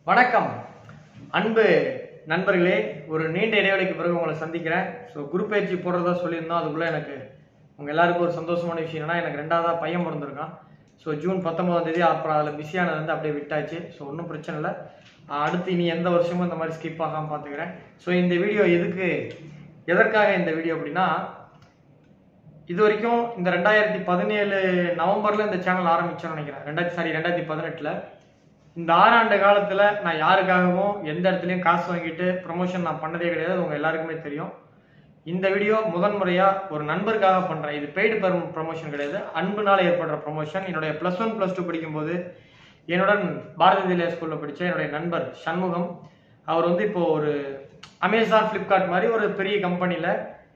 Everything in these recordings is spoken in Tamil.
வணக்கம் அன்பு நண்பர்களே ஒரு நீண்ட இடைவெளிக்கு பிறகு உங்களை சந்திக்கிறேன் ஸோ குரு பயிற்சி போடுறதா சொல்லியிருந்தோம் அதுக்குள்ளே எனக்கு உங்கள் எல்லாருக்கும் ஒரு சந்தோஷமான விஷயம் என்னன்னா எனக்கு ரெண்டாவதாக பையன் பிறந்திருக்கான் ஸோ ஜூன் பத்தொன்பதாம் தேதி அப்புறம் அதில் பிஸியானது வந்து அப்படியே விட்டாச்சு ஸோ ஒன்றும் பிரச்சனை இல்லை ஆஹ் அடுத்து இனி எந்த வருஷமும் இந்த மாதிரி ஸ்கிப் ஆகாமல் பார்த்துக்கிறேன் ஸோ இந்த வீடியோ எதுக்கு எதற்காக இந்த வீடியோ அப்படின்னா இது வரைக்கும் இந்த ரெண்டாயிரத்தி பதினேழு நவம்பர்ல இந்த சேனல் ஆரம்பிச்சோம்னு நினைக்கிறேன் ரெண்டாயிரத்தி சாரி ரெண்டாயிரத்தி பதினெட்டுல இந்த ஆறாண்டு காலத்துல நான் யாருக்காகவும் எந்த இடத்துலயும் காசு வாங்கிட்டு ப்ரொமோஷன் நான் பண்ணதே கிடையாது அது உங்க எல்லாருக்குமே தெரியும் இந்த வீடியோ முதன் முறையா ஒரு நண்பருக்காக பண்றேன் இது பெய்டு ப்ரமோஷன் கிடையாது அன்புனால ஏற்படுற ப்ரொமோஷன் என்னுடைய ப்ளஸ் ஒன் ப்ளஸ் டூ படிக்கும்போது என்னுடன் பாரதி வித்யா ஸ்கூல்ல படிச்ச என்னுடைய நண்பர் சண்முகம் அவர் வந்து இப்போ ஒரு அமேசான் ஃப்ளிப்கார்ட் மாதிரி ஒரு பெரிய கம்பெனில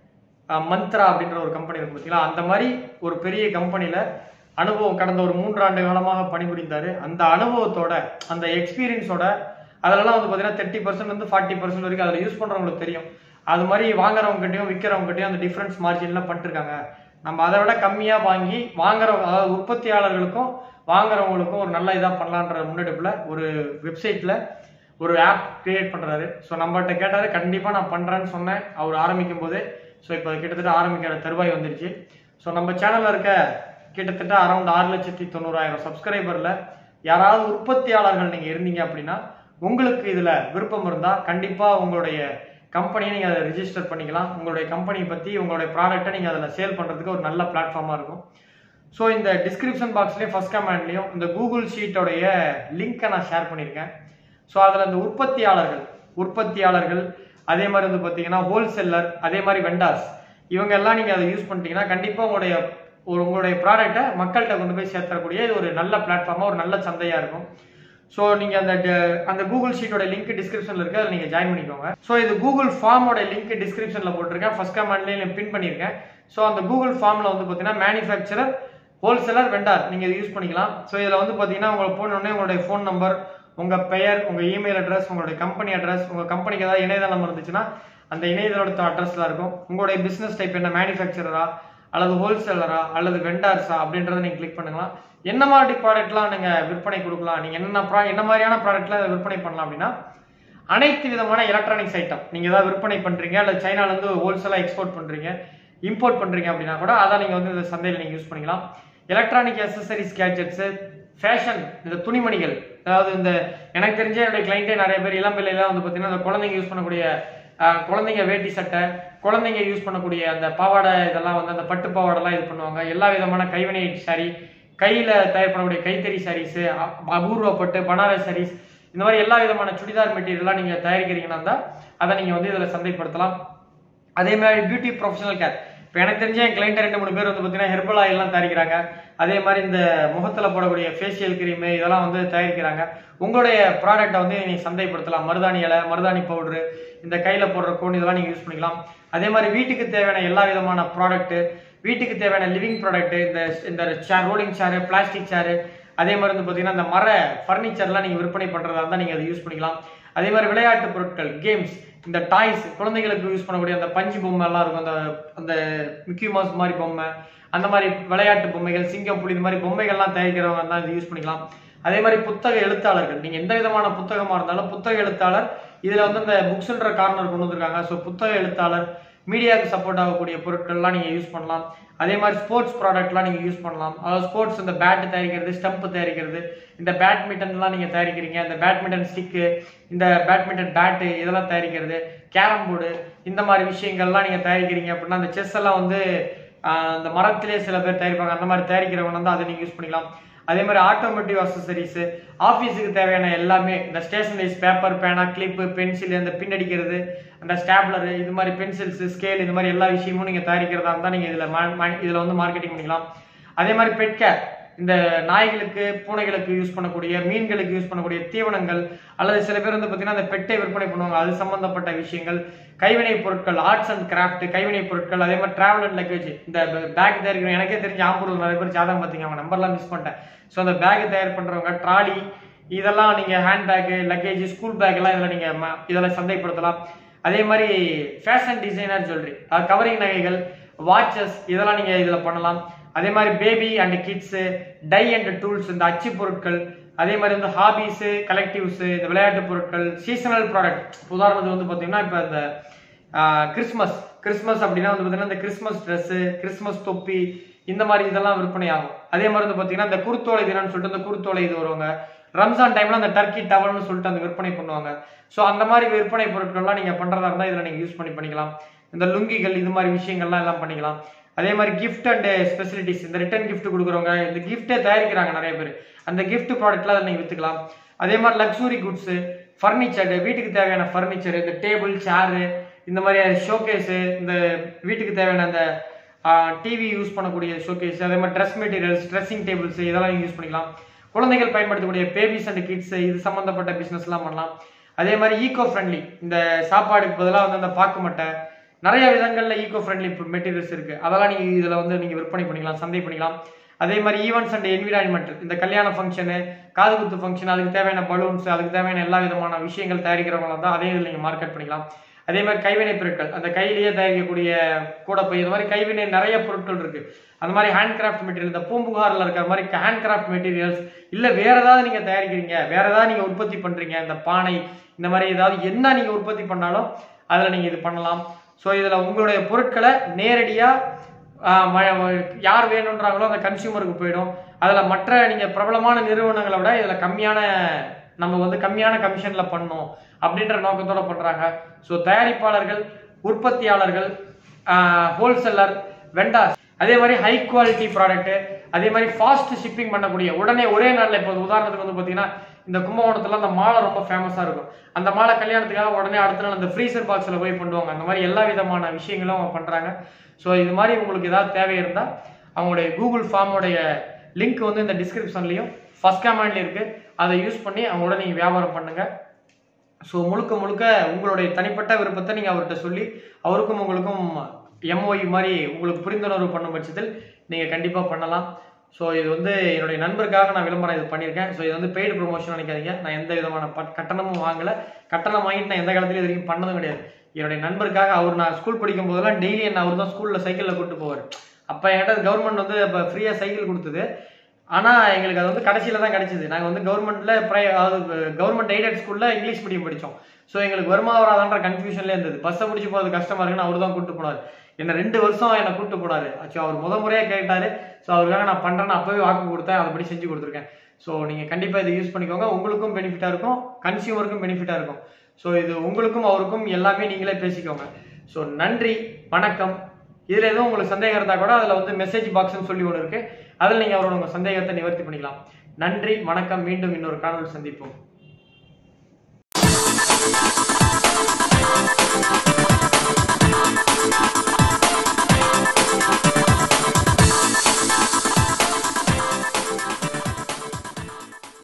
அஹ் மந்த்ரா அப்படின்ற ஒரு கம்பெனி இருக்கு பார்த்தீங்களா அந்த மாதிரி ஒரு பெரிய கம்பெனில அனுபவம் கடந்த ஒரு மூன்று ஆண்டு காலமாக பணிபுரிந்தாரு அந்த அனுபவத்தோட அந்த எக்ஸ்பீரியன்ஸோட அதெல்லாம் வந்து பார்த்தீங்கன்னா தேர்ட்டி பர்சன்ட் வந்து ஃபார்ட்டி பர்சன்ட் வரைக்கும் அதில் யூஸ் பண்றவங்களுக்கு தெரியும் அது மாதிரி வாங்குறவங்ககிட்டயும் விற்கிறவங்ககிட்டயும் அந்த டிஃபரன்ஸ் மார்ஜின்லாம் பண்ணிருக்காங்க நம்ம அதை விட கம்மியா வாங்கி வாங்குறவங்க அதாவது உற்பத்தியாளர்களுக்கும் வாங்குறவங்களுக்கும் ஒரு நல்ல இதா பண்ணலான்ற முன்னெடுப்புல ஒரு வெப்சைட்ல ஒரு ஆப் கிரியேட் பண்றாரு ஸோ நம்மகிட்ட கேட்டாரு கண்டிப்பா நான் பண்றேன்னு சொன்னேன் அவர் ஆரம்பிக்கும் போதே ஸோ இப்போ கிட்டத்தட்ட ஆரம்பிக்கிற தருவாய் வந்துருச்சு ஸோ நம்ம சேனல்ல இருக்க கிட்டத்தட்ட அரௌண்ட் ஆறு லட்சத்தி தொண்ணூறாயிரம் சப்ஸ்கிரைபர்ல யாராவது உற்பத்தியாளர்கள் நீங்க இருந்தீங்க அப்படின்னா உங்களுக்கு இதுல விருப்பம் இருந்தா கண்டிப்பா உங்களுடைய கம்பெனியை நீங்க அதை ரிஜிஸ்டர் பண்ணிக்கலாம் உங்களுடைய கம்பெனி பத்தி உங்களுடைய ப்ராடக்ட்டை நீங்க அதில் சேல் பண்றதுக்கு ஒரு நல்ல பிளாட்ஃபார்மா இருக்கும் ஸோ இந்த டிஸ்கிரிப்ஷன் பாக்ஸ்லேயும் ஃபர்ஸ்ட் கமெண்ட்லையும் இந்த கூகுள் ஷீட்டோடைய லிங்கை நான் ஷேர் பண்ணியிருக்கேன் ஸோ அதில் இந்த உற்பத்தியாளர்கள் உற்பத்தியாளர்கள் அதே மாதிரி வந்து பார்த்தீங்கன்னா ஹோல்சேலர் அதே மாதிரி வெண்டார்ஸ் இவங்க எல்லாம் நீங்கள் அதை யூஸ் பண்ணிட்டீங்கன்னா கண்டிப்பாக உங்களுடைய ஒரு உங்களுடைய ப்ராடக்ட்டை மக்கள்கிட்ட கொண்டு போய் சேர்த்தக்கூடிய இது ஒரு நல்ல பிளாட்ஃபார்மாக ஒரு நல்ல சந்தையாக இருக்கும் ஸோ நீங்கள் அந்த ட- அந்த கூகுள் ஷீட்டோட லிங்க் டிஸ்கிரிப்ஷனில் இருக்கு அதில் நீங்கள் ஜாயின் பண்ணிக்கோங்க ஸோ இது கூகுள் ஃபார்மோட லிங்க் டிஸ்கிரிப்ஷனில் போட்டிருக்கேன் ஃபர்ஸ்ட் கமெண்ட்லேயும் பின் பண்ணியிருக்கேன் ஸோ அந்த கூகுள் ஃபார்மில் வந்து பார்த்தீங்கன்னா மேனுஃபேக்சரர் ஹோல்சேலர் வெண்டார் நீங்கள் இது யூஸ் பண்ணிக்கலாம் ஸோ இதில் வந்து பார்த்தீங்கன்னா உங்களை போனோடனே உங்களுடைய ஃபோன் நம்பர் உங்கள் பெயர் உங்கள் இமெயில் அட்ரஸ் உங்களுடைய கம்பெனி அட்ரஸ் உங்கள் கம்பெனிக்கு ஏதாவது இணையதளம் இருந்துச்சுன்னா அந்த இணையதளத்தோட அட்ரஸ்ல இருக்கும் உங்களுடைய பிசினஸ் டைப் என்ன மேனுஃபேக்சரரா அல்லது ஹோல்சேலரா அல்லது வெண்டார்ஸா அப்படின்றத நீங்க கிளிக் பண்ணுங்களாம் என்ன மாதிரி ப்ராடக்ட்லாம் நீங்க விற்பனை கொடுக்கலாம் நீங்க என்னென்ன ப்ரா என்ன மாதிரியான ப்ராடக்ட்லாம் விற்பனை பண்ணலாம் அப்படின்னா அனைத்து விதமான எலக்ட்ரானிக்ஸ் ஐட்டம் நீங்க ஏதாவது விற்பனை பண்றீங்க அல்லது சைனால இருந்து ஹோல்சேலா எக்ஸ்போர்ட் பண்றீங்க இம்போர்ட் பண்றீங்க அப்படின்னா கூட அதான் நீங்க வந்து இந்த சந்தையில் நீங்க யூஸ் பண்ணிக்கலாம் எலக்ட்ரானிக் அசசரிஸ் கேட்ஜெட்ஸ் ஃபேஷன் இந்த துணிமணிகள் அதாவது இந்த எனக்கு தெரிஞ்ச என்னுடைய கிளைண்டே நிறைய பேர் இளம் பிள்ளைலாம் வந்து பார்த்தீங்கன்னா இந்த குழந்தைங்க யூஸ் பண்ணக்கூடிய அஹ், குழந்தைங்க வேட்டி சட்டை குழந்தைங்க யூஸ் பண்ணக்கூடிய அந்த பாவாடை இதெல்லாம் வந்து அந்த பட்டு பாவாடைலாம் இது பண்ணுவாங்க எல்லா விதமான கைவினை சாரி கையில தயார் பண்ணக்கூடிய கைத்தறி சாரீஸ் அபூர்வ பட்டு பனாரஸ் சாரீஸ் இந்த மாதிரி எல்லா விதமான சுடிதார் மெட்டீரியல்லாம் நீங்க தயாரிக்கிறீங்கன்னா தான் அதை நீங்க வந்து இதுல சந்தைப்படுத்தலாம் அதே மாதிரி பியூட்டி ப்ரொஃபஷனல் கேர் இப்போ எனக்கு தெரிஞ்ச என் கிளைண்ட் ரெண்டு மூணு பேர் வந்து பார்த்தீங்கன்னா ஹெர்பல் ஆயில்லாம் தயாரிக்கிறாங்க அதே மாதிரி இந்த முகத்தில் போடக்கூடிய ஃபேஷியல் கிரீம் இதெல்லாம் வந்து தயாரிக்கிறாங்க உங்களுடைய ப்ராடக்ட்டை வந்து நீங்க சந்தைப்படுத்தலாம் மருதாணி இலை மருதாணி பவுடரு இந்த கையில் போடுற கோன் இதெல்லாம் நீங்கள் யூஸ் பண்ணிக்கலாம் அதே மாதிரி வீட்டுக்கு தேவையான எல்லா விதமான ப்ராடக்ட் வீட்டுக்கு தேவையான லிவிங் ப்ராடக்ட் இந்த இந்த சேர் ரோலிங் சேரு பிளாஸ்டிக் சேரு அதே மாதிரி வந்து பார்த்தீங்கன்னா இந்த மர ஃபர்னிச்சர்லாம் நீங்கள் விற்பனை பண்ணுறதா இருந்தால் நீங்கள் அதை யூஸ் பண்ணிக்கலாம் அதே மாதிரி விளையாட்டு பொருட்கள் கேம்ஸ் இந்த டாய்ஸ் குழந்தைகளுக்கு யூஸ் பண்ணக்கூடிய அந்த பஞ்சு பொம்மை எல்லாம் இருக்கும் அந்த அந்த மிக்கி மவுஸ் மாதிரி பொம்மை அந்த மாதிரி விளையாட்டு பொம்மைகள் சிங்கம் புலி இந்த மாதிரி பொம்மைகள்லாம் தயாரிக்கிறவங்க தான் இது யூஸ் பண்ணிக்கலாம் அதே மாதிரி புத்தக எழுத்தாளர்கள் நீங்க எந்த விதமான புத்தகமா இருந்தாலும் புத்தக எழுத்தாளர் இதுல வந்து இந்த புக்ஸ்ன்ற கார்னர் கொண்டு வந்திருக்காங்க ஸோ புத்தக எழுத்தாளர் மீடியாவுக்கு சப்போர்ட் ஆகக்கூடிய பொருட்கள்லாம் நீங்க யூஸ் பண்ணலாம் அதே மாதிரி ஸ்போர்ட்ஸ் ப்ராடக்ட்லாம் நீங்க யூஸ் பண்ணலாம் அதாவது ஸ்போர்ட்ஸ் இந்த பேட் தயாரிக்கிறது ஸ்டம்ப் தயாரிக்கிறது இந்த பேட்மிண்டன்லாம் நீங்க தயாரிக்கிறீங்க இந்த பேட்மிண்டன் ஸ்டிக்கு இந்த பேட்மிண்டன் பேட்டு இதெல்லாம் தயாரிக்கிறது கேரம் போர்டு இந்த மாதிரி விஷயங்கள்லாம் நீங்க தயாரிக்கிறீங்க அப்படின்னா அந்த செஸ் எல்லாம் வந்து ஆஹ், அந்த மரத்திலே சில பேர் தயாரிப்பாங்க அந்த மாதிரி தயாரிக்கிறவங்க வந்து அதை நீங்க யூஸ் பண்ணிக்கலாம் அதே மாதிரி ஆட்டோமேட்டிவ் அசசரிஸ் ஆஃபீஸுக்கு தேவையான எல்லாமே இந்த ஸ்டேஷனரிஸ் பேப்பர் பேனா கிளிப்பு பென்சில் அந்த பின் அடிக்கிறது அந்த ஸ்டாப்லர் இது மாதிரி பென்சில்ஸ் ஸ்கேல் இந்த மாதிரி எல்லா விஷயமும் நீங்க தயாரிக்கிறதா இருந்தால் நீங்க இதுல மா- மா- இதுல வந்து மார்க்கெட்டிங் பண்ணிக்கலாம் அதே மாதிரி பெட் கேர் இந்த நாய்களுக்கு பூனைகளுக்கு யூஸ் பண்ணக்கூடிய மீன்களுக்கு யூஸ் பண்ணக்கூடிய தீவனங்கள் அல்லது சில பேர் வந்து பார்த்தீங்கன்னா அந்த பெட்டை விற்பனை பண்ணுவாங்க அது சம்பந்தப்பட்ட விஷயங்கள் கைவினை பொருட்கள் ஆர்ட்ஸ் அண்ட் கிராஃப்ட் கைவினை பொருட்கள் அதே மாதிரி டிராவல் அண்ட் லக்கேஜ் இந்த பேக் தயாரிக்கிற எனக்கே தெரிஞ்ச ஆம்பூர்ல நிறைய பேர் ஜாதகம் பார்த்தீங்க அவங்க நம்பர்லாம் மிஸ் பண்ணிட்டேன் ஸோ அந்த பேக் தயார் பண்றவங்க ட்ராலி இதெல்லாம் நீங்க hand bag luggage school bag எல்லாம் இதுல நீங்க ம- இதெல்லாம் சந்தைப்படுத்தலாம் அதே மாதிரி ஃபேஷன் டிசைனர் ஜுவல்லரி அது கவரிங் நகைகள் வாட்சஸ் இதெல்லாம் நீங்க இதுல பண்ணலாம் அதே மாதிரி baby and kids die and tools இந்த அச்சு பொருட்கள் அதே மாதிரி வந்து ஹாபிஸ் கலெக்டிவ்ஸ் இந்த விளையாட்டு பொருட்கள் சீசனல் ப்ராடக்ட் உதாரணத்துக்கு வந்து பார்த்தீங்கன்னா இப்போ இந்த ஆஹ், கிறிஸ்மஸ் கிறிஸ்மஸ் அப்படின்னா வந்து பார்த்தீங்கன்னா இந்த கிறிஸ்மஸ் ட்ரெஸ்ஸு கிறிஸ்மஸ் தொப்பி இந்த மாதிரி இதெல்லாம் விற்பனை ஆகும் அதே மாதிரி வந்து பார்த்தீங்கன்னா இந்த குருத்தோலை தினம்னு சொல்லிட்டு இந்த குருத்தோலை இது வருவாங்க ரம்ஜான் டைம்ல அந்த டர்க்கி டவல்னு சொல்லிட்டு அந்த விற்பனை பண்ணுவாங்க ஸோ அந்த மாதிரி விற்பனை பொருட்கள்லாம் நீங்க பண்றதா இருந்தா இதில் நீங்க யூஸ் பண்ணி பண்ணிக்கலாம் இந்த லுங்கிகள் இது மாதிரி விஷயங்கள்லாம் எல்லாம் பண்ணிக்கலாம் அதே மாதிரி கிஃப்ட் அண்ட் ஸ்பெசிலிட்டிஸ் இந்த ரிட்டர்ன் gift கொடுக்குறவங்க இந்த கிஃப்டே தயாரிக்கிறாங்க நிறைய பேர் அந்த gift ப்ராடக்ட்லாம் அதில் நீங்கள் விற்றுக்கலாம் அதே மாதிரி லக்ஸுரி குட்ஸு ஃபர்னிச்சர் வீட்டுக்கு தேவையான ஃபர்னிச்சர் இந்த டேபிள் சேரு இந்த மாதிரி ஷோகேஸு இந்த வீட்டுக்கு தேவையான அந்த டிவி யூஸ் பண்ணக்கூடிய ஷோகேஸ் அதே மாதிரி ட்ரெஸ் மெட்டீரியல்ஸ் ட்ரெஸ்ஸிங் டேபிள்ஸ் இதெல்லாம் யூஸ் பண்ணிக்கலாம் குழந்தைகள் பயன்படுத்தக்கூடிய பேபிஸ் அண்ட் கிட்ஸ் இது சம்மந்தப்பட்ட பிஸ்னஸ்லாம் பண்ணலாம் அதே மாதிரி ஈகோ ஃப்ரெண்ட்லி இந்த சாப்பாடுக்கு பதிலாக வந்து அந்த பாக்கு மட்டை நிறைய விதங்கள்ல ஈகோ ஃப்ரெண்ட்லி மெட்டீரியல்ஸ் இருக்கு அதெல்லாம் நீங்க இதுல வந்து நீங்க விற்பனை பண்ணிக்கலாம் சந்தை பண்ணிக்கலாம் அதே மாதிரி ஈவெண்ட்ஸ் அண்ட் என்விரான்மெண்ட் இந்த கல்யாண ஃபங்க்ஷனு காது குத்து ஃபங்க்ஷன் அதுக்கு தேவையான பலூன்ஸ் அதுக்கு தேவையான எல்லா விதமான விஷயங்கள் தயாரிக்கிறவங்க தான் அதே இதில் நீங்கள் மார்க்கெட் பண்ணிக்கலாம் அதே மாதிரி கைவினை பொருட்கள் அந்த கையிலேயே தயாரிக்கக்கூடிய கூடப்பை இந்த மாதிரி கைவினை நிறைய பொருட்கள் இருக்கு அந்த மாதிரி ஹேண்ட் கிராஃப்ட் மெட்டீரியல் இந்த பூம்புகாரில் இருக்கிற மாதிரி ஹேண்ட் கிராஃப்ட் மெட்டீரியல்ஸ் இல்லை வேற ஏதாவது நீங்கள் தயாரிக்கிறீங்க வேற ஏதாவது நீங்கள் உற்பத்தி பண்ணுறீங்க இந்த பானை இந்த மாதிரி ஏதாவது என்ன நீங்கள் உற்பத்தி பண்ணாலும் அதில் நீங்கள் இது பண்ணலாம் ஸோ இதில் உங்களுடைய பொருட்களை நேரடியாக யார் வேணுன்றாங்களோ அந்த கன்சியூமருக்கு போயிடும் அதில் மற்ற நீங்கள் பிரபலமான நிறுவனங்களை விட இதில் கம்மியான நம்ம வந்து கம்மியான கமிஷனில் பண்ணணும் அப்படின்ற நோக்கத்தோட பண்ணுறாங்க ஸோ தயாரிப்பாளர்கள் உற்பத்தியாளர்கள் ஹோல்சேலர் வெண்டாஸ் அதே மாதிரி ஹை குவாலிட்டி ப்ராடக்ட் அதே மாதிரி ஃபாஸ்ட் ஷிப்பிங் பண்ணக்கூடிய உடனே ஒரே நாளில் இப்போ உதாரணத்துக்கு வந்து பார்த்தீங்கன்னா இந்த கும்பகோணத்துல அந்த மாலை ரொம்ப ஃபேமஸாக இருக்கும் அந்த மாலை கல்யாணத்துக்காக உடனே அடுத்த நாள் அந்த ஃப்ரீசர் பாக்ஸில் போய் பண்ணுவாங்க அந்த மாதிரி எல்லா விதமான விஷயங்களும் அவங்க பண்ணுறாங்க ஸோ இது மாதிரி உங்களுக்கு ஏதாவது தேவை இருந்தால் அவங்களுடைய கூகுள் ஃபார்மோடைய லிங்க் வந்து இந்த டிஸ்கிரிப்ஷன்லையும் ஃபர்ஸ்ட் கமெண்ட்ல இருக்கு அதை யூஸ் பண்ணி அவங்களோட நீங்கள் வியாபாரம் பண்ணுங்க ஸோ முழுக்க முழுக்க உங்களுடைய தனிப்பட்ட விருப்பத்தை நீங்கள் அவர்கிட்ட சொல்லி அவருக்கும் உங்களுக்கும் எம்ஓஇ மாதிரி உங்களுக்கு புரிந்துணர்வு பண்ணும் பட்சத்தில் நீங்கள் கண்டிப்பாக பண்ணலாம் ஸோ இது வந்து என்னுடைய நண்பருக்காக நான் விளம்பரம் இது பண்ணியிருக்கேன் ஸோ இது வந்து பெய்டு ப்ரொமோஷன் நினைக்காதீங்க நான் எந்த விதமான பட் கட்டணமும் வாங்கலை கட்டணம் வாங்கிட்டு நான் எந்த காலத்துலையும் இது வரைக்கும் பண்ணதும் கிடையாது என்னுடைய நண்பருக்காக அவர் நான் ஸ்கூல் படிக்கும் போதெல்லாம் டெய்லி என்ன அவர் தான் ஸ்கூலில் சைக்கிளில் கூட்டு போவார் அப்போ என்கிட்ட கவர்மெண்ட் வந்து இப்போ ஃப்ரீயாக சைக்கிள் கொடுத்தது ஆனா எங்களுக்கு அது வந்து கடைசியில தான் கிடைச்சது நாங்க வந்து கவர்மெண்ட்ல ப்ரை அதாவது கவர்மெண்ட் எய்டட் ஸ்கூல்ல இங்கிலீஷ் மீடியம் படிச்சோம் ஸோ எங்களுக்கு வருமா வராதான்ற கன்ஃபியூஷன்ல இருந்தது பஸ்ஸை பிடிச்சி போறது கஷ்டமா இருக்குன்னு அவர் தான் கூட்டு போனாரு என்ன ரெண்டு வருஷம் என்னை கூட்டு போனாரு ஆச்சு அவர் முத முறையா கேட்டாரு ஸோ அவருக்காக நான் பண்றேன்னு அப்பவே வாக்கு கொடுத்தேன் அதுபடி செஞ்சு கொடுத்துருக்கேன் ஸோ நீங்க கண்டிப்பா இதை யூஸ் பண்ணிக்கோங்க உங்களுக்கும் பெனிஃபிட்டா இருக்கும் கன்சியூமருக்கும் பெனிஃபிட்டா இருக்கும் ஸோ இது உங்களுக்கும் அவருக்கும் எல்லாமே நீங்களே பேசிக்கோங்க ஸோ நன்றி வணக்கம் இதுல எதுவும் உங்களுக்கு சந்தேகம் இருந்தா கூட அதுல வந்து மெசேஜ் பாக்ஸ்னு சொல்லி ஒன்று இருக்கு அதில் நீங்க அவரோட உங்க சந்தேகத்தை நிவர்த்தி பண்ணிக்கலாம் நன்றி வணக்கம் மீண்டும் இன்னொரு காணொலி சந்திப்போம்